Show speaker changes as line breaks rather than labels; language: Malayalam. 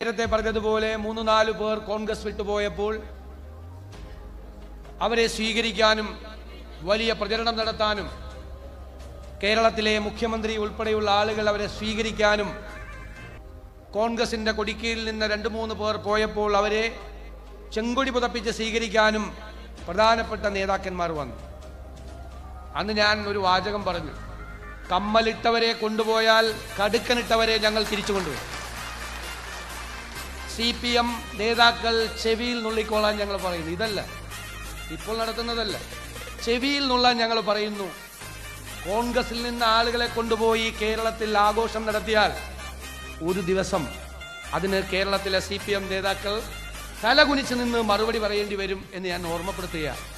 നേരത്തെ പറഞ്ഞതുപോലെ മൂന്ന് നാല് പേർ കോൺഗ്രസ് വിട്ടുപോയപ്പോൾ അവരെ സ്വീകരിക്കാനും വലിയ പ്രചരണം നടത്താനും കേരളത്തിലെ മുഖ്യമന്ത്രി ഉൾപ്പെടെയുള്ള ആളുകൾ അവരെ സ്വീകരിക്കാനും കോൺഗ്രസിന്റെ കൊടിക്കീഴിൽ നിന്ന് രണ്ട് മൂന്ന് പേർ പോയപ്പോൾ അവരെ ചെങ്കൊടി പുതപ്പിച്ച് സ്വീകരിക്കാനും പ്രധാനപ്പെട്ട നേതാക്കന്മാർ വന്നു അന്ന് ഞാൻ ഒരു വാചകം പറഞ്ഞു കമ്മലിട്ടവരെ കൊണ്ടുപോയാൽ കടുക്കനിട്ടവരെ ഞങ്ങൾ തിരിച്ചു കൊണ്ടുവരും സി പി എം നേതാക്കൾ ചെവിയിൽ നുള്ളിക്കോളാൻ ഞങ്ങൾ പറയുന്നു ഇതല്ല ഇപ്പോൾ നടത്തുന്നതല്ല ചെവിയിൽ നുള്ളാൻ ഞങ്ങൾ പറയുന്നു കോൺഗ്രസിൽ നിന്ന് ആളുകളെ കൊണ്ടുപോയി കേരളത്തിൽ ആഘോഷം നടത്തിയാൽ ഒരു ദിവസം അതിന് കേരളത്തിലെ സി പി എം നേതാക്കൾ തലകുനിച്ച് നിന്ന് മറുപടി പറയേണ്ടി വരും എന്ന് ഞാൻ ഓർമ്മപ്പെടുത്തുകയാണ്